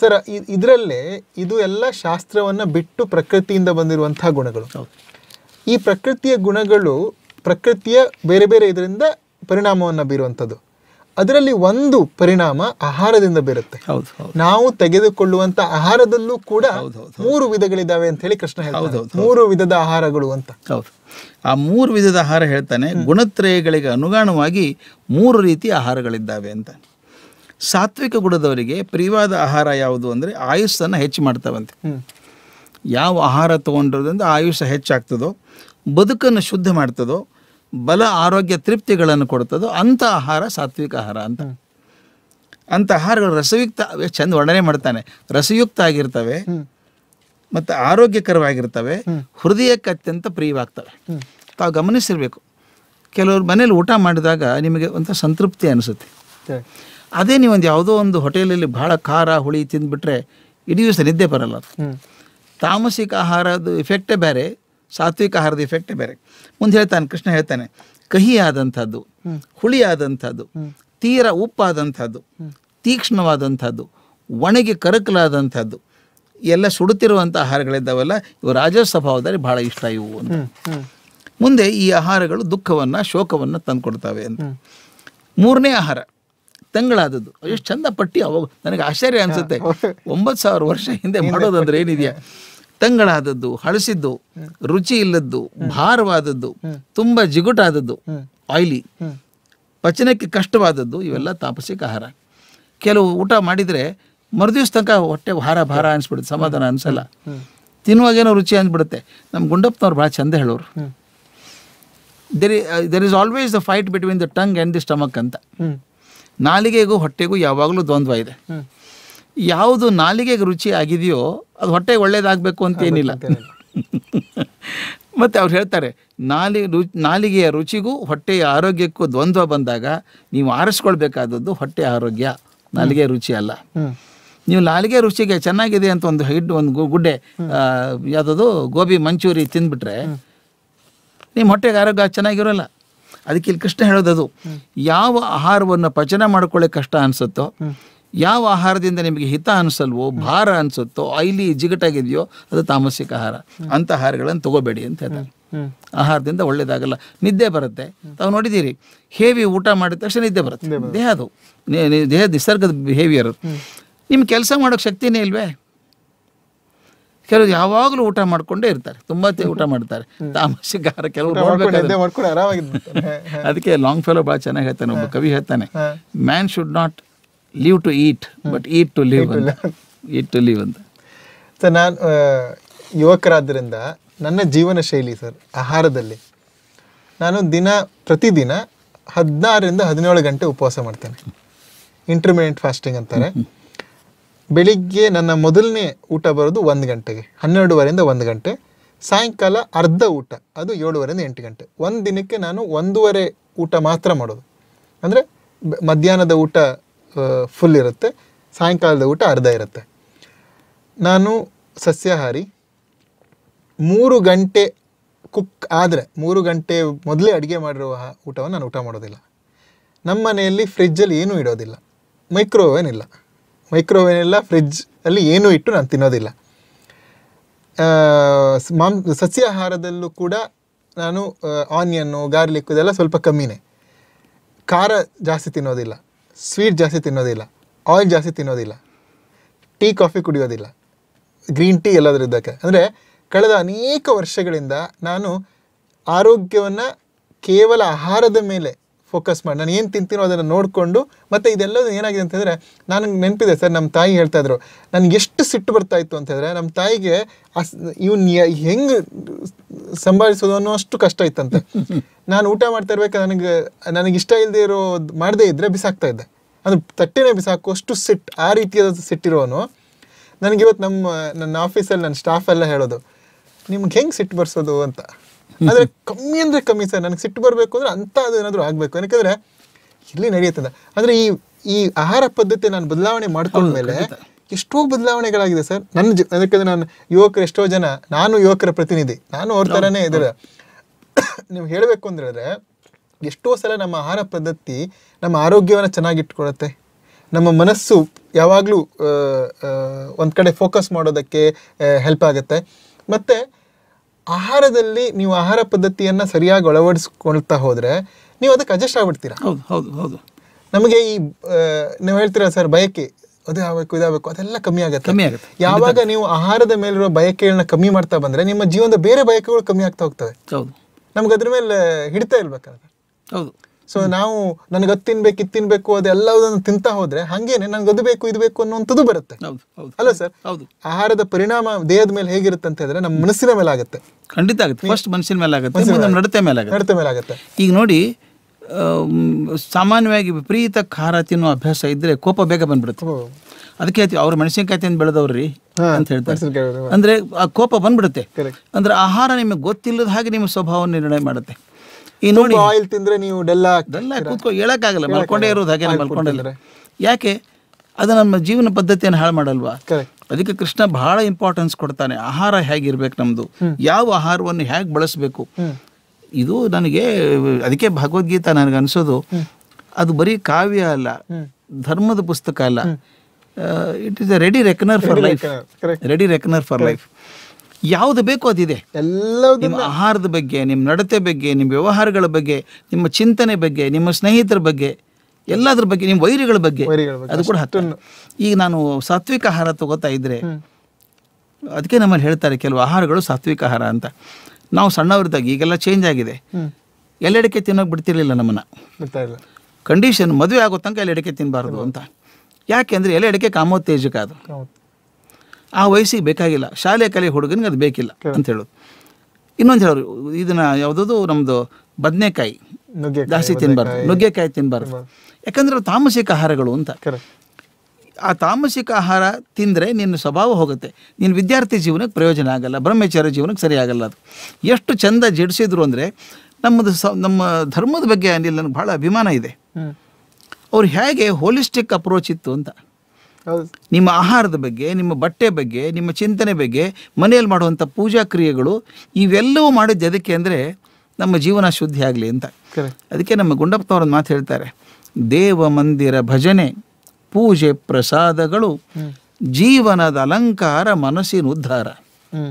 Sir ಇದರಲ್ಲೇ ಇದು ಎಲ್ಲ ಶಾಸ್ತ್ರವನ್ನ ಬಿಟ್ಟು ಪ್ರಕೃತಿಯಿಂದ ಬಂದಿರುವಂತಹ ಗುಣಗಳು ಹೌದು ಈ ಪ್ರಕೃತಿಯ ಗುಣಗಳು ಪ್ರಕೃತಿಯ ಬೇರೆ ಬೇರೆ ಇದರಿಂದ ಪರಿಣಾಮವನ್ನು ಬೀರುವಂಥದ್ದು ಅದರಲ್ಲಿ ಒಂದು ಪರಿಣಾಮ ಆಹಾರದಿಂದ ಬೀರುತ್ತೆ ಹೌದು ಹೌದು ನಾವು ತೆಗೆದುಕೊಳ್ಳುವಂತ ಆಹಾರದಲ್ಲೂ ಕೂಡ ಹೌದು, ಹೌದು, ಮೂರು ವಿಧಗಳಿದಾವೆ ಅಂತ ಹೇಳಿ ಕೃಷ್ಣ ಹೇಳ್ತಾನೆ ಹೌದು, ಹೌದು, ಮೂರು ವಿಧದ ಆಹಾರಗಳು ಅಂತ ಹೌದು ಆ ಮೂರು ವಿಧದ ಆಹಾರ ಹೇಳ್ತಾನೆ ಗುಣತ್ರಯಗಳಿಗೆ ಅನುಗುಣವಾಗಿ ಮೂರು ರೀತಿಯ ಆಹಾರಗಳಿದ್ದಾವೆ ಅಂತ ಸಾತ್ವಿಕ ಗುಣದವರಿಗೆ ಪ್ರಿಯವಾದ ಆಹಾರ ಯಾವುದು ಅಂದರೆ ಆಯುಸ್ಸನ್ನು ಹೆಚ್ಚು ಮಾಡ್ತಾವಂತೆ ಹ್ಮ್ ಯಾವ ಆಹಾರ ತೊಗೊಂಡಿರೋದ್ರಿಂದ ಆಯುಷ್ಯ ಹೆಚ್ಚಾಗ್ತದೋ ಬದುಕನ್ನು ಶುದ್ಧ ಮಾಡ್ತದೋ ಬಲ ಆರೋಗ್ಯ ತೃಪ್ತಿಗಳನ್ನು ಕೊಡ್ತದೋ ಅಂಥ ಆಹಾರ ಸಾತ್ವಿಕ ಆಹಾರ ಅಂತ ಅಂಥ ಆಹಾರಗಳು ರಸಯುಕ್ತ ಎಷ್ಟು ಚಂದ ವರ್ಣನೆ ಮಾಡ್ತಾನೆ ರಸಯುಕ್ತ ಆಗಿರ್ತವೆ ಹ್ಮ್ ಮತ್ತು ಆರೋಗ್ಯಕರವಾಗಿರ್ತವೆ ಹೃದಯಕ್ಕೆ ಅತ್ಯಂತ ಪ್ರಿಯವಾಗ್ತವೆ ತಾವು ಗಮನಿಸಿರ್ಬೇಕು ಕೆಲವರು ಮನೇಲಿ ಊಟ ಮಾಡಿದಾಗ ನಿಮಗೆ ಒಂಥರ ಸಂತೃಪ್ತಿ ಅನಿಸುತ್ತೆ ಸರಿ. ಅದೇ ನೀವು ಒಂದು ಯಾವುದೋ ಒಂದು ಹೋಟೆಲಲ್ಲಿ ಭಾಳ ಖಾರ ಹುಳಿ ತಿಂದ್ಬಿಟ್ರೆ ಇಡೀ ದಿವಸ ನಿದ್ದೆ ಬರಲ್ಲ ಅದು ಹ್ಮ್ ತಾಮಸಿಕ ಆಹಾರದ ಇಫೆಕ್ಟೇ ಬೇರೆ ಸಾತ್ವಿಕ ಆಹಾರದ ಇಫೆಕ್ಟೇ ಬೇರೆ ಮುಂದೆ ಹೇಳ್ತಾನೆ ಕೃಷ್ಣ ಹೇಳ್ತಾನೆ ಕಹಿಯಾದಂಥದ್ದು ಹುಳಿಯಾದಂಥದ್ದು ತೀರ ಉಪ್ಪಾದಂಥದ್ದು ತೀಕ್ಷ್ಣವಾದಂಥದ್ದು ಒಣಗಿ ಕರಕಲಾದಂಥದ್ದು ಎಲ್ಲ ಸುಡುತ್ತಿರುವಂಥ ಆಹಾರಗಳಿದ್ದಾವಲ್ಲ ಇವು ರಾಜ ಸ್ವಭಾವದಲ್ಲಿ ಭಾಳ ಇಷ್ಟ ಇವು ಅಂತ ಹ್ಮ್ ಹ್ಮ್ ಮುಂದೆ ಈ ಆಹಾರಗಳು ದುಃಖವನ್ನು ಶೋಕವನ್ನು ತಂದುಕೊಡ್ತವೆ ಅಂತ ಮೂರನೇ ಆಹಾರ ತಂಗಳಾದದ್ದು ಎಷ್ಟು ಚಂದ ಪಟ್ಟಿ ಅವಾಗ ನನಗೆ ಆಶ್ಚರ್ಯ ಅನಿಸುತ್ತೆ ಒಂಬತ್ತು ಸಾವಿರ ವರ್ಷ ಹಿಂದೆ ಮಾಡೋದಂದ್ರೆ ಏನಿದೆಯಾ ತಂಗಳಾದದ್ದು ಹಳಸಿದ್ದು ರುಚಿ ಇಲ್ಲದ್ದು ಭಾರವಾದದ್ದು ತುಂಬ ಜಿಗುಟಾದದ್ದು ಆಯ್ಲಿ ಹ್ಮ್ ಪಚನಕ್ಕೆ ಕಷ್ಟವಾದದ್ದು ಇವೆಲ್ಲ ತಾಪಸಿಕ ಆಹಾರ ಕೆಲವು ಊಟ ಮಾಡಿದರೆ ಮರುದಿವ್ಸ ತನಕ ಹೊಟ್ಟೆ ಭಾರ ಭಾರ ಅನಿಸ್ಬಿಡುತ್ತೆ ಸಮಾಧಾನ ಅನಿಸಲ್ಲ ತಿನ್ನುವಾಗೇನೋ ರುಚಿ ಅಂದ್ಬಿಡುತ್ತೆ ನಮ್ಮ ಗುಂಡಪ್ಪನವ್ರು ಭಾಳ ಚಂದ ಹೇಳೋರು hmm there there is always the fight between the tongue and the stomach ಅಂತ ಹ್ಮ್ ನಾಲಿಗೆಗೂ ಹೊಟ್ಟೆಗೂ ಯಾವಾಗಲೂ ದ್ವಂದ್ವ ಇದೆ ಹ್ಮ್ ಯಾವುದು ನಾಲಿಗೆಗೆ ರುಚಿ ಆಗಿದೆಯೋ ಅದು ಹೊಟ್ಟೆಗೆ ಒಳ್ಳೇದಾಗಬೇಕು ಅಂತ ಏನಿಲ್ಲ ಮತ್ತು ಅವ್ರು ಹೇಳ್ತಾರೆ ನಾಲಿ ರು ನಾಲಿಗೆಯ ರುಚಿಗೂ ಹೊಟ್ಟೆಯ ಆರೋಗ್ಯಕ್ಕೂ ದ್ವಂದ್ವ ಬಂದಾಗ ನೀವು ಆರಿಸ್ಕೊಳ್ಬೇಕಾದದ್ದು ಹೊಟ್ಟೆ ಆರೋಗ್ಯ ನಾಲಿಗೆ ರುಚಿ ಅಲ್ಲ ಹ್ಮ್ ನೀವು ನಾಲಿಗೆ ರುಚಿಗೆ ಚೆನ್ನಾಗಿದೆ ಅಂತ ಒಂದು ಹಿಡ್ ಒಂದು ಗು- ಗುಡ್ಡೆ ಆ, ಯಾವುದದು ಗೋಬಿ ಮಂಚೂರಿ ತಿಂದ್ಬಿಟ್ರೆ ನಿಮ್ಮ ಹೊಟ್ಟೆಗೆ ಆರೋಗ್ಯ ಚೆನ್ನಾಗಿರೋಲ್ಲ ಅದಕ್ಕೆ ಇಲ್ಲಿ ಕೃಷ್ಣ ಹೇಳೋದದು ಯಾವ ಆಹಾರವನ್ನು ಪಚನ ಮಾಡ್ಕೊಳ್ಳೋಕೆ ಕಷ್ಟ ಅನಿಸುತ್ತೋ ಯಾವ ಆಹಾರದಿಂದ ನಿಮಗೆ ಹಿತ ಅನಿಸಲ್ವೋ ಭಾರ ಅನಿಸುತ್ತೋ ಐಲಿ ಜಿಗಟಾಗಿದೆಯೋ ಅದು ತಾಮಸಿಕ ಆಹಾರ ಅಂಥ ಆಹಾರಗಳನ್ನು ತಗೋಬೇಡಿ ಅಂತ ಹೇಳ್ತಾರೆ ಹ್ಮ್ ಆಹಾರದಿಂದ ಒಳ್ಳೇದಾಗಲ್ಲ ನಿದ್ದೆ ಬರುತ್ತೆ ತಾವು ನೋಡಿದ್ದೀರಿ ಹೇವಿ ಊಟ ಮಾಡಿದ ತಕ್ಷಣ ನಿದ್ದೆ ಬರುತ್ತೆ ದೇಹ ಅದು ನೇ- ನೇ- ದೇಹ ನಿಸರ್ಗದ ಬಿಹೇವಿಯರ್ ನಿಮ್ಗೆ ಕೆಲಸ ಮಾಡೋಕ್ಕೆ ಶಕ್ತಿನೇ ಇಲ್ವೇ ಕೆಲವರು ಯಾವಾಗಲೂ ಊಟ ಮಾಡ್ಕೊಂಡೇ ಇರ್ತಾರೆ ತುಂಬ ಊಟ ಮಾಡ್ತಾರೆ ತಾಮಸಿಕ ಆಹಾರ ಕೆಲವರು ಮಾಡ್ಕೊಂಡು ನೋಡ್ಬೇಕಾದ್ರೆ ನಿದ್ದೆ ಮಾಡ್ಕೊಂಡು ಆರಾಮಾಗಿರ್ತಾರೆ ಅದಕ್ಕೆ ಲಾಂಗ್ ಫೆಲೋ ಭಾಳ ಚೆನ್ನಾಗಿ ಹೇಳ್ತಾನೆ ಒಬ್ಬ ಕವಿ ಹೇಳ್ತಾನೆ ಹಾ. Man should not live to eat but eat to live ಅಂತ ಈಟ್ ಟು ಲಿವ್ ಅಂತ ಸರ್ ನಾನು ಯುವಕರಾದ್ದರಿಂದ ನನ್ನ ಜೀವನ ಶೈಲಿ ಸರ್ ಆಹಾರದಲ್ಲಿ ನಾನು ದಿನ ಪ್ರತಿದಿನ ಹದಿನಾರರಿಂದ ಹದಿನೇಳು ಗಂಟೆ ಉಪವಾಸ ಮಾಡ್ತೇನೆ ಇಂಟರ್ಮೀಡಿಯಂಟ್ ಫಾಸ್ಟಿಂಗ್ ಅಂತಾರೆ ಬೆಳಿಗ್ಗೆ ನನ್ನ ಮೊದಲನೇ ಊಟ ಬರೋದು ಒಂದು ಗಂಟೆಗೆ ಹನ್ನೆರಡುವರೆಯಿಂದ ಒಂದು ಗಂಟೆ ಸಾಯಂಕಾಲ ಅರ್ಧ ಊಟ ಅದು ಏಳುವರೆಯಿಂದ ಎಂಟು ಗಂಟೆ ಒಂದು ದಿನಕ್ಕೆ ನಾನು ಒಂದೂವರೆ ಊಟ ಮಾತ್ರ ಮಾಡೋದು ಅಂದರೆ ಮಧ್ಯಾಹ್ನದ ಊಟ ಫುಲ್ ಇರುತ್ತೆ ಸಾಯಂಕಾಲದ ಊಟ ಅರ್ಧ ಇರುತ್ತೆ ನಾನು ಸಸ್ಯಾಹಾರಿ ಮೂರು ಗಂಟೆ ಕುಕ್ ಆದರೆ ಮೂರು ಗಂಟೆ ಮೊದಲೇ ಅಡುಗೆ ಮಾಡಿರುವ ಊಟವನ್ನು ನಾನು ಊಟ ಮಾಡೋದಿಲ್ಲ ನಮ್ಮ ಮನೆಯಲ್ಲಿ ಫ್ರಿಜ್ಜಲ್ಲಿ ಏನೂ ಇಡೋದಿಲ್ಲ ಮೈಕ್ರೋವೇನ್ ಇಲ್ಲ ಮೈಕ್ರೋವೇನ್ ಇಲ್ಲ ಫ್ರಿಜ್ ಅಲ್ಲಿ ಏನೂ ಇಟ್ಟು ನಾನು ತಿನ್ನೋದಿಲ್ಲ ಆ, ಸ್- ಮಾಂ ಸಸ್ಯಾಹಾರದಲ್ಲೂ ಕೂಡ ನಾನು ಆನಿಯನ್ನು ಗಾರ್ಲಿಕ್ ಇದೆಲ್ಲ ಸ್ವಲ್ಪ ಕಮ್ಮಿನೇ ಖಾರ ಜಾಸ್ತಿ ತಿನ್ನೋದಿಲ್ಲ ಸ್ವೀಟ್ ಜಾಸ್ತಿ ತಿನ್ನೋದಿಲ್ಲ ಆಯಿಲ್ ಜಾಸ್ತಿ ತಿನ್ನೋದಿಲ್ಲ ಟೀ ಕಾಫಿ ಕುಡಿಯೋದಿಲ್ಲ ಗ್ರೀನ್ ಟೀ ಎಲ್ಲಾದ್ರೂ ಇದ್ದಕ್ಕೆ ಅಂದರೆ ಕಳೆದ ಅನೇಕ ವರ್ಷಗಳಿಂದ ನಾನು ಆರೋಗ್ಯವನ್ನು ಕೇವಲ ಆಹಾರದ ಮೇಲೆ ಫೋಕಸ್ ಮಾಡಿ ನಾನು ಏನು ತಿಂತೀನೋ ಅದನ್ನು ನೋಡಿಕೊಂಡು ಮತ್ತು ಇದೆಲ್ಲದು ಏನಾಗಿದೆ ಅಂತಂದರೆ ನನಗೆ ನೆನಪಿದೆ ಸರ್ ನಮ್ಮ ತಾಯಿ ಹೇಳ್ತಾ ಇದ್ರು ನನಗೆ ಎಷ್ಟು ಸಿಟ್ಟು ಬರ್ತಾ ಇತ್ತು ಅಂತ ಹೇಳಿದ್ರೆ ನಮ್ಮ ತಾಯಿಗೆ ಅಸ್ ಇವ್ನು ಹೆಂಗೆ ಸಂಭಾಳಿಸೋದು ಅನ್ನೋ ಅಷ್ಟು ಕಷ್ಟ ಇತ್ತಂತೆ ನಾನು ಊಟ ಮಾಡ್ತಾ ಇರ್ಬೇಕಾದ್ರೆ ನನಗೆ ನನಗೆ ಇಷ್ಟ ಇಲ್ಲದೆ ಇರೋ ಮಾಡದೇ ಇದ್ದರೆ ಬಿಸಾಕ್ತಾ ಇದ್ದೆ ಅದು ತಟ್ಟೆನೇ ಬಿಸಾಕುವಷ್ಟು ಸಿಟ್ಟು ಆ ರೀತಿಯಾದ ಸಿಟ್ಟಿರೋನು ನನಗೆ ಇವತ್ತು ನಮ್ಮ ನನ್ನ ಆಫೀಸಲ್ಲಿ ನನ್ನ ಸ್ಟಾಫ್ ಎಲ್ಲ ಹೇಳೋದು ನಿಮ್ಗೆ ಹೆಂಗೆ ಸಿಟ್ಟು ಬರ್ಸೋದು ಅಂತ ಆದರೆ ಕಮ್ಮಿ ಅಂದರೆ ಕಮ್ಮಿ ಸರ್ ನನಗೆ ಸಿಟ್ಟು ಬರಬೇಕು ಅಂದರೆ ಅಂಥ ಅದು ಏನಾದರೂ ಆಗಬೇಕು ಯಾಕಂದರೆ ಇಲ್ಲಿ ನಡೆಯುತ್ತದೆ ಅಂದರೆ ಈ ಈ ಆಹಾರ ಪದ್ಧತಿ ನಾನು ಬದಲಾವಣೆ ಮಾಡ್ಕೊಂಡ್ಮೇಲೆ ಎಷ್ಟೋ ಬದಲಾವಣೆಗಳಾಗಿದೆ ಸರ್ ನನ್ನ ಜ ಯಾಕಂದರೆ ನಾನು ಯುವಕರು ಎಷ್ಟೋ ಜನ ನಾನು ಯುವಕರ ಪ್ರತಿನಿಧಿ ನಾನು ಅವ್ರ ಥರನೇ ಇದ್ದಾರೆ ನೀವು ಹೇಳಬೇಕು ಅಂತ ಹೇಳಿದ್ರೆ ಎಷ್ಟೋ ಸಲ ನಮ್ಮ ಆಹಾರ ಪದ್ಧತಿ ನಮ್ಮ ಆರೋಗ್ಯವನ್ನು ಚೆನ್ನಾಗಿಟ್ಕೊಳುತ್ತೆ ನಮ್ಮ ಮನಸ್ಸು ಯಾವಾಗಲೂ ಒಂದು ಕಡೆ ಫೋಕಸ್ ಮಾಡೋದಕ್ಕೆ ಹೆಲ್ಪ್ ಆಗುತ್ತೆ ಮತ್ತು ಆಹಾರದಲ್ಲಿ ನೀವು ಆಹಾರ ಪದ್ಧತಿಯನ್ನು ಸರಿಯಾಗಿ ಅಳವಡಿಸ್ಕೊಳ್ತಾ ಹೋದರೆ ನೀವು ಅದಕ್ಕೆ ಅಡ್ಜಸ್ಟ್ ಆಗ್ಬಿಡ್ತೀರಾ ಹೌದು ಹೌದು ಹೌದು ನಮಗೆ ಈ ಆ, ನೀವು ಹೇಳ್ತೀರಾ ಸರ್ ಬಯಕೆ ಅದು ಆಗಬೇಕು ಇದಾಗಬೇಕು ಅದೆಲ್ಲ ಕಮ್ಮಿ ಆಗುತ್ತೆ ಕಮ್ಮಿ ಆಗುತ್ತೆ ಯಾವಾಗ ನೀವು ಆಹಾರದ ಮೇಲಿರೋ ಬಯಕೆಗಳನ್ನ ಕಮ್ಮಿ ಮಾಡ್ತಾ ಬಂದ್ರೆ ನಿಮ್ಮ ಜೀವನದ ಬೇರೆ ಬಯಕೆಗಳು ಕಮ್ಮಿ ಆಗ್ತಾ ಹೋಗ್ತವೆ ಹೌದು ನಮ್ಗೆ ಅದ್ರ ಮೇಲೆ ಹಿಡಿತಾ ಇಲ್ಬೇಕಾದ್ರೆ ಹೌದು ಸೊ ನಾವು ನನಗೆ ಅದು ತಿನ್ಬೇಕು ಇದು ತಿನ್ಬೇಕು ಅದೆಲ್ಲದನ್ನು ತಿಂತಾ ಹೋದ್ರೆ ಹಂಗೇನೆ ನಂಗೆ ಅದು ಬೇಕು ಇದು ಬೇಕು ಅನ್ನುವಂಥದ್ದು ಬರುತ್ತೆ ಹೌದು ಹೌದು ಅಲ್ಲ ಸರ್ ಹೌದು ಆಹಾರದ ಪರಿಣಾಮ ದೇಹದ ಮೇಲೆ ಹೇಗಿರುತ್ತೆ ಅಂತ ಹೇಳಿದ್ರೆ ನಮ್ಮ ಮನಸ್ಸಿನ ಮೇಲೆ ಆಗುತ್ತೆ ಖಂಡಿತ ಆಗುತ್ತೆ ಫಸ್ಟ್ ಮನುಷ್ಯನ ಮೇಲೆ ಆಗುತ್ತೆ ಮುಂದೆ ನಡತೆ ಮೇಲೆ ಆಗುತ್ತೆ ನಡತೆ ಮೇಲೆ ಆಗುತ್ತೆ ಈಗ ನೋಡಿ ಆಮ್, ಸಾಮಾನ್ಯವಾಗಿ ವಿಪರೀತ ಖಾರ ತಿನ್ನೋ ಅಭ್ಯಾಸ ಇದ್ರೆ ಕೋಪ ಬೇಗ ಬಂದ್ಬಿಡುತ್ತೆ ಓ, ಅದಕ್ಕೆ ಹೇಳ್ತೀವಿ ಅವ್ರು ಮೆಣಸಿನ್ಕಾಯಿ ತಿಂದು ಬೆಳೆದವ್ರಿ ಹಾ, ಅಂತ ಹೇಳ್ತಾರೆ ಮೆಣಸಿನ್ಕಾಯಿ ಬೆಳೆದವ್ರು. ಅಂದ್ರೆ ಆ ಕೋಪ ಬಂದ್ಬಿಡುತ್ತೆ Correct. ಅಂದ್ರೆ ಆಹಾರ ನಿಮಗೆ ಗೊತ್ತಿಲ್ಲದ ಹಾಗೆ ನಿಮ್ಮ ಸ್ವಭಾವವನ್ನು ನಿರ್ಣಯ ಮಾಡುತ್ತೆ ಈ ನೋಡಿ ಆಯಿಲ್ ತಿಂದ್ರೆ ನೀವು ಡೆಲ್ಲ ಅದೆಲ್ಲ ಕೂತ್ಕೊ ಹೇಳಕ್ಕಾಗಲ್ಲ ಮಲ್ಕೊಂಡೇ ಇರೋದು ಹಾಗೆ ಮಲ್ಕೊಂಡಿಲ್ಲ ಯಾಕೆ ಅದು ನಮ್ಮ ಜೀವನ ಪದ್ಧತಿಯನ್ನು ಹಾಳು ಮಾಡಲ್ವಾ ಕರೆಕ್ಟ್ ಅದಕ್ಕೆ ಕೃಷ್ಣ ಬಹಳ ಇಂಪಾರ್ಟೆನ್ಸ್ ಕೊಡ್ತಾನೆ ಆಹಾರ ಹೇಗಿರ್ಬೇಕು ನಮ್ದು ಯಾವ ಆಹಾರವನ್ನು ಹೇಗೆ ಬಳಸಬೇಕು ಇದು ನನಗೆ ಅದಕ್ಕೆ ಭಗವದ್ಗೀತಾ ನನಗೆ ಅನಿಸೋದು ಅದು ಬರೀ ಕಾವ್ಯ ಅಲ್ಲ ಧರ್ಮದ ಪುಸ್ತಕ ಅಲ್ಲ it is a ready reckoner for life correct ready reckoner for life ಯಾವುದು ಬೇಕೋ ಅದಿದೆ ಎಲ್ಲದೂ ನಿಮ್ಮ ಆಹಾರದ ಬಗ್ಗೆ ನಿಮ್ಮ ನಡತೆ ಬಗ್ಗೆ ನಿಮ್ಮ ವ್ಯವಹಾರಗಳ ಬಗ್ಗೆ ನಿಮ್ಮ ಚಿಂತನೆ ಬಗ್ಗೆ ನಿಮ್ಮ ಸ್ನೇಹಿತರ ಬಗ್ಗೆ ಎಲ್ಲದ್ರ ಬಗ್ಗೆ ನಿಮ್ಮ ವೈರಿಗಳ ಬಗ್ಗೆ ವೈರಿಗಳ ಬಗ್ಗೆ ಅದು ಕೂಡ ಹತ್ತು ಈಗ ನಾನು ಸಾತ್ವಿಕ ಆಹಾರ ತಗೋತಾ ಇದ್ರೆ ಹ್ಮ್. ಅದಕ್ಕೆ ನಮ್ಮಲ್ಲಿ ಹೇಳ್ತಾರೆ ಕೆಲವು ಆಹಾರಗಳು ಸಾತ್ವಿಕ ಆಹಾರ ಅಂತ ನಾವು ಸಣ್ಣವರಿದ್ದಾಗ ಈಗೆಲ್ಲ ಚೇಂಜ್ ಆಗಿದೆ ಹ್ಮ್ ಎಲ್ಲೆಡಕ್ಕೆ ತಿನ್ನೋಕೆ ಬಿಡ್ತಿರ್ಲಿಲ್ಲ ನಮ್ಮನ್ನ ಗೊತ್ತಾ ಇಲ್ಲ ಕಂಡೀಷನ್ ಮದುವೆ ಆಗೋ ತನಕ ಎಲೆಡಕ್ಕೆ ತಿನ್ನಬಾರ್ದು ಅಂತ ಯಾಕೆ ಅಂದರೆ ಎಲೆಡಕ್ಕೆ ಕಾಮೋತ್ತೇಜಕ ಅದು ಹೌದು ಆ ವಯಸ್ಸಿಗೆ ಬೇಕಾಗಿಲ್ಲ ಶಾಲೆ ಕಲೆ ಹುಡುಗನಿಗೆ ಅದು ಬೇಕಿಲ್ಲ ಅಂತ ಹೇಳೋದು ಇನ್ನೊಂದು ಹೇಳೋರು ಇದನ್ನ ಯಾವುದದು ನಮ್ಮದು ಬದನೆಕಾಯಿ ನುಗ್ಗೆ ಜಾಸ್ತಿ ತಿನ್ನಬಾರ್ದು ನುಗ್ಗೆಕಾಯಿ ತಿನ್ನಬಾರ್ದು ಯಾಕಂದ್ರೆ ಅವು ತಾಮಸಿಕ ಆಹಾರಗಳು ಅಂತ ಕರೆಕ್ಟ್ ಆ ತಾಮಸಿಕ ಆಹಾರ ತಿಂದರೆ ನಿನ್ನ ಸ್ವಭಾವ ಹೋಗುತ್ತೆ ನಿನ್ನ ವಿದ್ಯಾರ್ಥಿ ಜೀವನಕ್ಕೆ ಪ್ರಯೋಜನ ಆಗಲ್ಲ ಬ್ರಹ್ಮಚಾರಿ ಜೀವನಕ್ಕೆ ಸರಿ ಆಗಲ್ಲ ಅದು ಎಷ್ಟು ಚಂದ ಜಡಿಸಿದ್ರು ಅಂದರೆ ನಮ್ಮದು ಸ ನಮ್ಮ ಧರ್ಮದ ಬಗ್ಗೆ ಅಲ್ಲಿ ನನಗೆ ಭಾಳ ಅಭಿಮಾನ ಇದೆ ಹ್ಮ್ ಅವ್ರು ಹೇಗೆ ಹೋಲಿಸ್ಟಿಕ್ ಅಪ್ರೋಚ್ ಇತ್ತು ಅಂತ ಹೌದು ನಿಮ್ಮ ಆಹಾರದ ಬಗ್ಗೆ ನಿಮ್ಮ ಬಟ್ಟೆ ಬಗ್ಗೆ ನಿಮ್ಮ ಚಿಂತನೆ ಬಗ್ಗೆ ಮನೆಯಲ್ಲಿ ಮಾಡುವಂಥ ಪೂಜಾ ಕ್ರಿಯೆಗಳು ಇವೆಲ್ಲವೂ ಮಾಡಿದ್ದು ಎದಕ್ಕೆ ಅಂದರೆ ನಮ್ಮ ಜೀವನ ಶುದ್ಧಿ ಆಗಲಿ ಅಂತ ಕರೆಕ್ಟ್ ಅದಕ್ಕೆ ನಮ್ಮ ಗುಂಡಪ್ಪನವ್ರ ಮಾತು ಹೇಳ್ತಾರೆ ದೇವ ಮಂದಿರ ಭಜನೆ ಪೂಜೆ ಪ್ರಸಾದಗಳು ಜೀವನದ ಅಲಂಕಾರ ಮನಸ್ಸಿನ ಉದ್ಧಾರ ಹ್ಮ್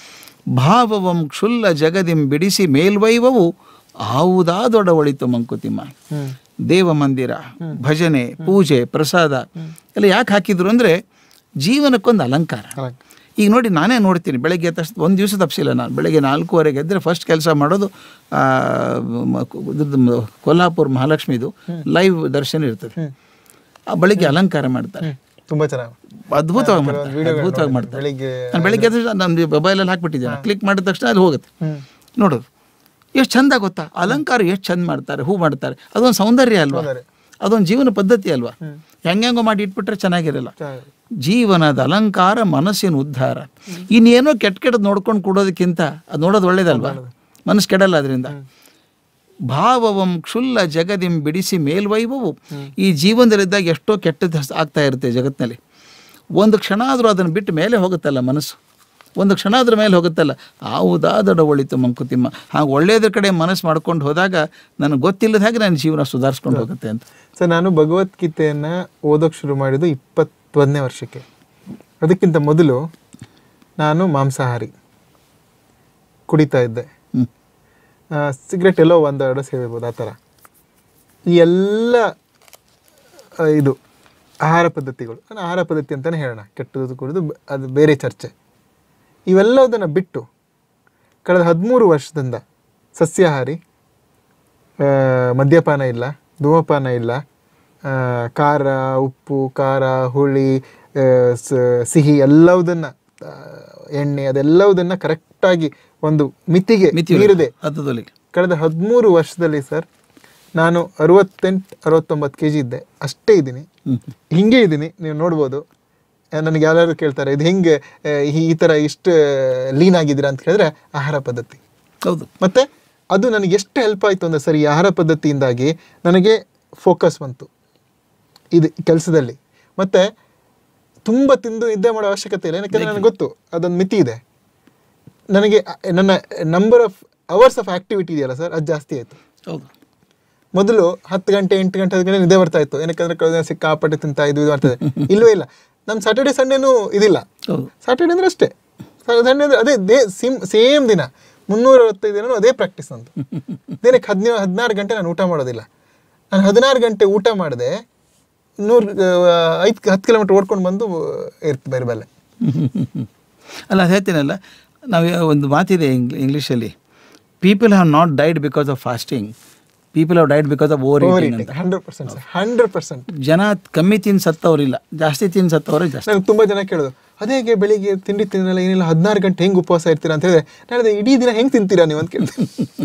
ಭಾವವಂ ಕ್ಷುಲ್ಲ ಜಗದಿಂ ಬಿಡಿಸಿ ಮೇಲ್ವೈವವು ಆವುದಾದೊಡವಳಿತು ಮಂಕುತಿಮ್ಮ ಹ್ಮ್ ದೇವ ಮಂದಿರ ಭಜನೆ ಪೂಜೆ ಪ್ರಸಾದ ಎಲ್ಲ ಯಾಕೆ ಹಾಕಿದ್ರು ಅಂದರೆ ಜೀವನಕ್ಕೊಂದು ಅಲಂಕಾರ ಕರೆಕ್ಟ್ ಈಗ ನೋಡಿ ನಾನೇ ನೋಡ್ತೀನಿ ಬೆಳಗ್ಗೆ ಎದ್ದ ತಕ್ಷಣ ಒಂದು ದಿವಸ ತಪ್ಪಿಸಿಲ್ಲ ನಾನು ಬೆಳಗ್ಗೆ ನಾಲ್ಕೂವರೆಗೆ ಎದ್ದರೆ ಫಸ್ಟ್ ಕೆಲಸ ಮಾಡೋದು ಆ, ಮ- ಇದ್ರದ್ದು ಮ- ಕೊಲ್ಹಾಪುರ ಮಹಾಲಕ್ಷ್ಮಿದು ಲೈವ್ ದರ್ಶನ ಇರ್ತದೆ ಹ್ಮ್ ಆ ಬೆಳಿಗ್ಗೆ ಅಲಂಕಾರ ಮಾಡ್ತಾರೆ ಹ್ಮ್ ತುಂಬಾ ಚೆನ್ನಾಗಿ ಅದ್ಭುತವಾಗಿ ಮಾಡ್ತಾರೆ ವಿಡಿಯೋಗಳು ಅದ್ಭುತವಾಗಿ ಮಾಡ್ತಾರೆ ಬೆಳಿಗ್ಗೆ ನಾನು ಬೆಳಿಗ್ಗೆ ಎದ್ದ ತಕ್ಷಣ ನನ್ನ ಮೊಬೈಲಲ್ಲಿ ಹಾಕ್ಬಿಟ್ಟಿದ್ದೇನೆ ಕ್ಲಿಕ್ ಮಾಡಿದ ತಕ್ಷಣ ಅದು ಹೋಗುತ್ತೆ ಹ್ಮ್ ನೋಡೋದು ಎಷ್ಟು ಚಂದ ಗೊತ್ತಾ ಅಲಂಕಾರ ಎಷ್ಟು ಚಂದ ಮಾಡ್ತಾರೆ ಹೂ ಮಾಡ್ತಾರೆ ಅದೊಂದು ಸೌಂದರ್ಯ ಅಲ್ವಾ ಸೌಂದರ್ಯ. ಅದೊಂದು ಜೀವನ ಪದ್ಧತಿ ಅಲ್ವಾ ಹ್ಮ್. ಹೆಂಗೆಂಗೋ ಮಾಡಿ ಇಟ್ಬಿಟ್ರೆ ಚೆನ್ನಾಗಿರಲ್ಲ ಚೆನ್ನಾಗಿ ಜೀವನದ ಅಲಂಕಾರ ಮನಸ್ಸಿನ ಉದ್ಧಾರ ಇನ್ನೇನೋ ಕೆಟ್ಟ ಕೆಟ್ಟದ್ದು ನೋಡ್ಕೊಂಡು ಕೊಡೋದಕ್ಕಿಂತ ಅದು ನೋಡೋದು ಒಳ್ಳೇದಲ್ವಾ ಮನಸ್ಸು ಕೆಡಲ್ಲ ಅದರಿಂದ ಭಾವವಂ ಕ್ಷುಲ್ಲ ಜಗದಿಂ ಬಿಡಿಸಿ ಮೇಲ್ವೈಭವು ಈ ಜೀವನದಲ್ಲಿದ್ದಾಗ ಎಷ್ಟೋ ಕೆಟ್ಟದ್ದು ಹಸ್- ಆಗ್ತಾ ಇರುತ್ತೆ ಜಗತ್ತಿನಲ್ಲಿ ಒಂದು ಕ್ಷಣ ಆದರೂ ಅದನ್ನು ಬಿಟ್ಟು ಮೇಲೆ ಹೋಗುತ್ತಲ್ಲ ಮನಸ್ಸು ಒಂದು ಕ್ಷಣ ಅದ್ರ ಮೇಲೆ ಹೋಗುತ್ತಲ್ಲ ಆವುದಾದಡ ಒಳಿತು ಮಂಕುತಿಮ್ಮ ಹಾಗೆ ಒಳ್ಳೆಯದ್ರ ಕಡೆ ಮನಸ್ಸು ಮಾಡ್ಕೊಂಡು ಹೋದಾಗ ನನಗೆ ಗೊತ್ತಿಲ್ಲದ ಹಾಗೆ ನನ್ನ ಜೀವನ ಸುಧಾರಿಸ್ಕೊಂಡು ಹೋಗುತ್ತೆ ಅಂತ ಸರ್ ನಾನು ಭಗವದ್ಗೀತೆಯನ್ನ ಓದೋಕೆ ಶುರು ಮಾಡಿದ್ದು ಇಪ್ಪತ್ತೊಂದನೇ ವರ್ಷಕ್ಕೆ ಅದಕ್ಕಿಂತ ಮೊದಲು ನಾನು ಮಾಂಸಾಹಾರಿ ಕುಡಿತಾ ಇದ್ದೆ ಹ್ಞೂ ಸಿಗರೆಟ್ ಎಲ್ಲೋ ಒಂದೆರಡು ಸೇವಿರ್ಬೋದು ಆ ಥರ ಈ ಎಲ್ಲ ಆ, ಇದು ಆಹಾರ ಪದ್ಧತಿಗಳು ನಾನು ಆಹಾರ ಪದ್ಧತಿ ಅಂತಲೇ ಹೇಳೋಣ ಕೆಟ್ಟದ್ದು ಕುಡಿದು ಬ- ಅದು ಬೇರೆ ಚರ್ಚೆ ಇವೆಲ್ಲದನ್ನು ಬಿಟ್ಟು ಕಳೆದ ಹದಿಮೂರು ವರ್ಷದಿಂದ ಸಸ್ಯಾಹಾರಿ ಆ, ಮದ್ಯಪಾನ ಇಲ್ಲ ಧೂಮಪಾನ ಇಲ್ಲ ಆ, ಖಾರ ಉಪ್ಪು ಖಾರ ಹುಳಿ ಆ, ಸ- ಸಿಹಿ ಎಲ್ಲವುದನ್ನ ಆ, ಎಣ್ಣೆ ಅದೆಲ್ಲವುದನ್ನ ಕರೆಕ್ಟಾಗಿ ಒಂದು ಮಿತಿಗೆ ಮಿತಿ ಮೀರದೆ ಹತ್ತದಲ್ಲಿ ಕಳೆದ ಹದಿಮೂರು ವರ್ಷದಲ್ಲಿ ಸರ್ ನಾನು ಅರವತ್ತೆಂಟು ಅರವತ್ತೊಂಬತ್ತು ಕೆ ಜಿ ಇದ್ದೆ ಅಷ್ಟೇ ಇದ್ದೀನಿ ಹ್ಞೂ ಹಿಂಗೆ ಇದ್ದೀನಿ ನೀವು ನೋಡ್ಬೋದು ಆ, ನನಗೆ ಯಾರು ಕೇಳ್ತಾರೆ ಇದು ಹೆಂಗೆ ಆ, ಈ- ಈ ಥರ ಇಷ್ಟು ಲೀನ್ ಆಗಿದ್ದೀರಾ ಅಂತ ಕೇಳಿದ್ರೆ ಆಹಾರ ಪದ್ಧತಿ ಹೌದು ಮತ್ತು ಅದು ನನಗೆ ಎಷ್ಟು ಹೆಲ್ಪ್ ಆಯಿತು ಅಂದರೆ ಸರ್ ಈ ಆಹಾರ ಪದ್ಧತಿಯಿಂದಾಗಿ ನನಗೆ ಫೋಕಸ್ ಬಂತು ಇದು ಕೆಲಸದಲ್ಲಿ ಮತ್ತು ತುಂಬ ತಿಂದು ನಿದ್ದೆ ಮಾಡೋ ಅವಶ್ಯಕತೆ ಇಲ್ಲ ಯಾಕಂದರೆ ನನಗೆ ಗೊತ್ತು ಅದೊಂದು ಮಿತಿ ಇದೆ ನನಗೆ ಅ- ನನ್ನ number of hours of activity ಇದೆಯಲ್ಲ ಸರ್ ಅದು ಜಾಸ್ತಿ ಆಯಿತು ಹೌದು ಮೊದಲು ಹತ್ತು ಗಂಟೆ ಎಂಟು ಗಂಟೆ ಹತ್ತು ಗಂಟೆ ನಿದ್ದೆ ಬರ್ತಾ ಇತ್ತು ಏನಕ್ಕಂದ್ರೆ ಕಳೆದ ದಿನ ಸಿಕ್ಕಾಪಟ್ಟೆ ತಿಂತಾ ಇದು ಇದು ಮಾಡ್ತದೆ ಇಲ್ಲವೇ ಇಲ್ಲ ನಮ್ಮ ಸ್ಯಾಟರ್ಡೆ ಸಂಡೇನೂ ಇದಿಲ್ಲ ಹೌದು ಸ್ಯಾಟರ್ಡೆ ಅಂದ್ರೆ ಅಷ್ಟೇ ಸಂಡೇ ಅಂದ್ರೆ ಅದೇ ದೇ ಸಿಮ್ ಸೇಮ್ ದಿನ ಮುನ್ನೂರ ಅರವತ್ತೈದು ದಿನ ಅದೇ ಪ್ರಾಕ್ಟೀಸ್ ನಂದು ದಿನಕ್ಕೆ ಹದಿನೇಳು ಹದಿನಾರು ಗಂಟೆ ನಾನು ಊಟ ಮಾಡೋದಿಲ್ಲ ನಾನು ಹದಿನಾರು ಗಂಟೆ ಊಟ ಮಾಡಿದೆ ನೂರು ಐದು ಹತ್ತು ಕಿಲೋಮೀಟರ್ ಓಡ್ಕೊಂಡು ಬಂದು ಇರ್ತು ಬೇರೆ ಬೆಲೆ ಅಲ್ಲ ಅದು ಹೇಳ್ತೀನಲ್ಲ ನಾವು ಒಂದು ಮಾತಿದೆ ಇಂಗ್ ಇಂಗ್ಲೀಷಲ್ಲಿ people have not died because of fasting people have died because of overeating ಅಂತ ಹಂಡ್ರೆಡ್ ಪರ್ಸೆಂಟ್ ಹಂಡ್ರೆಡ್ ಪರ್ಸೆಂಟ್ ಜನ ಕಮ್ಮಿ ತಿಂದು ಸತ್ತವರಿಲ್ಲ ಜಾಸ್ತಿ ತಿಂದು ಸತ್ತವರೇ ಜಾಸ್ತಿ ನನಗೆ ತುಂಬಾ ಜನ ಕೇಳೋದು ಅದೇ ಹೇಗೆ ಬೆಳಿಗ್ಗೆ ತಿಂಡಿ ತಿನ್ನಲ್ಲ ಏನಿಲ್ಲ ಹದಿನಾರು ಗಂಟೆ ಹೆಂಗ್ ಉಪವಾಸ ಇರ್ತೀರಾ ಅಂತ ಹೇಳಿದ್ರೆ ನಾನು ಹೇಳಿದೆ, ಇಡೀ ದಿನ ಹೆಂಗ್ ತಿಂತೀರಾ ನೀವು ಅಂತ ಕೇಳ್ತೀನಿ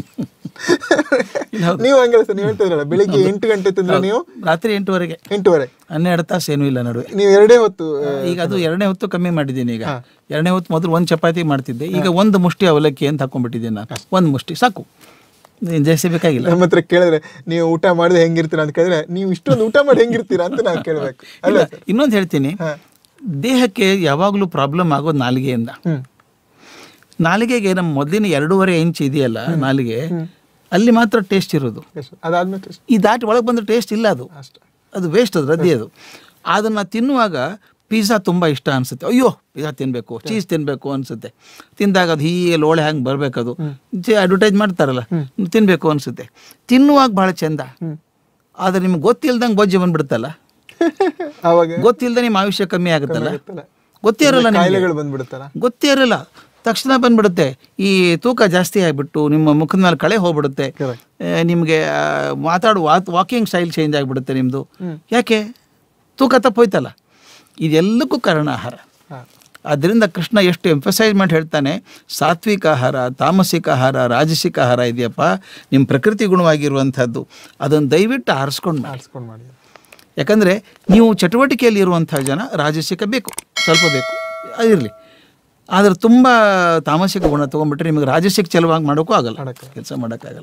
ನೀವು ಹಂಗಲ್ಲ ಸರ್ ನೀವು ಹೇಳ್ತಿದ್ರಲ್ಲ ಬೆಳಿಗ್ಗೆ ಎಂಟು ಗಂಟೆ ತಿಂದ್ರೆ ನೀವು ರಾತ್ರಿ ಎಂಟುವರೆಗೆ ಎಂಟೂವರೆ ಹನ್ನೆರಡು ತಾಸು ಏನೂ ಇಲ್ಲ ನಡುವೆ ನೀವು ಎರಡೇ ಹೊತ್ತು ಆ, ಈಗ ಅದು ಎರಡನೇ ಹೊತ್ತು ಕಮ್ಮಿ ಮಾಡಿದ್ದೀನಿ ಈಗ ಎರಡನೇ ಹೊತ್ತು ಮೊದಲು ಒಂದು ಚಪಾತಿ ಮಾಡ್ತಿದ್ದೆ ಈಗ ಒಂದು ಮುಷ್ಟಿ ಅವಲಕ್ಕಿ ಅಂತ ಹಾಕೊಂಡ್ಬಿಟ್ಟಿದ್ದೀನಿ ನಾನು ಒಂದು ಮುಷ್ಟಿ ಸಾಕು ಏನ್ ಜಾಸ್ತಿ ಬೇಕಾಗಿಲ್ಲ ನಮ್ಮ ಹತ್ರ ಕೇಳಿದ್ರೆ ನೀವು ಊಟ ಮಾಡಿದ್ರೆ ಹೆಂಗಿರ್ತೀರಾ ಅಂತ ಕೇಳಿದ್ರೆ ನೀವು ಇಷ್ಟೊಂದು ಊಟ ಮಾಡಿ ಹೆಂಗಿರ್ತೀರಾ ಅಂತ ನಾವು ಕೇಳಬೇಕು ಅಲ್ಲ ಸರ್ ಇನ್ನೊಂದು ಹೇಳ್ತೀನಿ ಹಾ. ದೇಹಕ್ಕೆ ಯಾವಾಗಲೂ ಪ್ರಾಬ್ಲಮ್ ಆಗೋದು ನಾಲಿಗೆಯಿಂದ ಹ್ಮ್ ನಾಲಿಗೆಗೆ ನಮ್ಮ ಮೊದಲಿನ ಎರಡೂವರೆ ಇಂಚ್ ಇದೆಯಲ್ಲ ನಾಲಿಗೆ ಅಲ್ಲಿ ಮಾತ್ರ ಟೇಸ್ಟ್ ಇರೋದು ಎಷ್ಟು? ಅದಾದ್ಮೇಲೆ ಎಷ್ಟು? ಈ ದಾಟಿ ಒಳಗೆ ಬಂದ್ರೆ ಟೇಸ್ಟ್ ಇಲ್ಲ ಅದು ಅಷ್ಟೇ ಅದು ವೇಸ್ಟ್ ಅದು ರದ್ದಿ ಅದು ಅದನ್ನು ತಿನ್ನುವಾಗ ಪಿಜ್ಜಾ ತುಂಬ ಇಷ್ಟ ಅನಿಸುತ್ತೆ ಅಯ್ಯೋ ಪಿಜ್ಜಾ ತಿನ್ನಬೇಕು ಚೀಸ್ ತಿನ್ನಬೇಕು ಅನಿಸುತ್ತೆ ತಿಂದಾಗ ಅದು ಹೀಗೆ ಲೋಳೆ ಹಂಗೆ ಬರಬೇಕದು ಅಡ್ವರ್ಟೈಸ್ ಮಾಡ್ತಾರಲ್ಲ ತಿನ್ನಬೇಕು ಅನಿಸುತ್ತೆ ತಿನ್ನುವಾಗ ಭಾಳ ಚಂದ ಆದರೆ ನಿಮ್ಗೆ ಗೊತ್ತಿಲ್ದಂಗೆ ಬೊಜ್ಜು ಬಂದ್ಬಿಡುತ್ತಲ್ಲ ಅವಾಗ ಗೊತ್ತಿಲ್ಲದೆ ನಿಮ್ಮ ಆಯುಷ್ಯ ಕಮ್ಮಿ ಆಗುತ್ತಲ್ಲ ಆಗುತ್ತಲ್ಲ. ಗೊತ್ತೇ ಇರಲ್ಲ ನಿಮಗೆ ಕಾಯಿಲೆಗಳು ಬಂದ್ಬಿಡುತ್ತಲ್ಲ ಗೊತ್ತೇ ಇರಲ್ಲ ತಕ್ಷಣ ಬಂದ್ಬಿಡುತ್ತೆ ಈ ತೂಕ ಜಾಸ್ತಿ ಆಗಿಬಿಟ್ಟು ನಿಮ್ಮ ಮುಖದ ಮೇಲೆ ಕಳೆ ಹೋಗ್ಬಿಡುತ್ತೆ Correct. ಆ, ನಿಮಗೆ ಆ, ಮಾತಾಡುವ ವಾಕಿಂಗ್ ಸ್ಟೈಲ್ ಚೇಂಜ್ ಆಗಿಬಿಡುತ್ತೆ ನಿಮ್ಮದು ಯಾಕೆ ತೂಕ ತಪ್ಪೋಯ್ತಲ್ಲ ಇದೆಲ್ಲಕ್ಕೂ ಕಾರಣ ಆಹಾರ ಹಾ. ಆದ್ದರಿಂದ ಕೃಷ್ಣ ಎಷ್ಟು ಎಂಫಸೈಸ್ ಮಾಡಿ ಹೇಳ್ತಾನೆ ಸಾತ್ವಿಕ ಆಹಾರ ತಾಮಸಿಕ ಆಹಾರ ರಾಜಸಿಕ ಆಹಾರ ಇದೆಯಪ್ಪ ನಿಮ್ಮ ಪ್ರಕೃತಿ ಗುಣವಾಗಿರುವಂಥದ್ದು ಅದನ್ನು ದಯವಿಟ್ಟು ಆರಿಸ್ಕೊಂಡು ಮಾಡಿ ಆರಿಸ್ಕೊಂಡು ಮಾಡಿ ಯಾಕಂದರೆ ನೀವು ಚಟುವಟಿಕೆಯಲ್ಲಿ ಇರುವಂಥ ಜನ ರಾಜಸಿಕ ಬೇಕು ಸ್ವಲ್ಪ ಬೇಕು ಅದಿರಲಿ ಆದರೆ ತುಂಬ ತಾಮಸಿಕ ಗುಣ ತೊಗೊಂಡ್ಬಿಟ್ರೆ ನಿಮಗೆ ರಾಜಸಿಕ ಚೆಲುವಾಗಿ ಮಾಡೋಕ್ಕೂ ಆಗಲ್ಲ ಮಾಡಕ್ಕಾಗಲ್ಲ. ಕೆಲಸ ಮಾಡೋಕ್ಕಾಗಲ್ಲ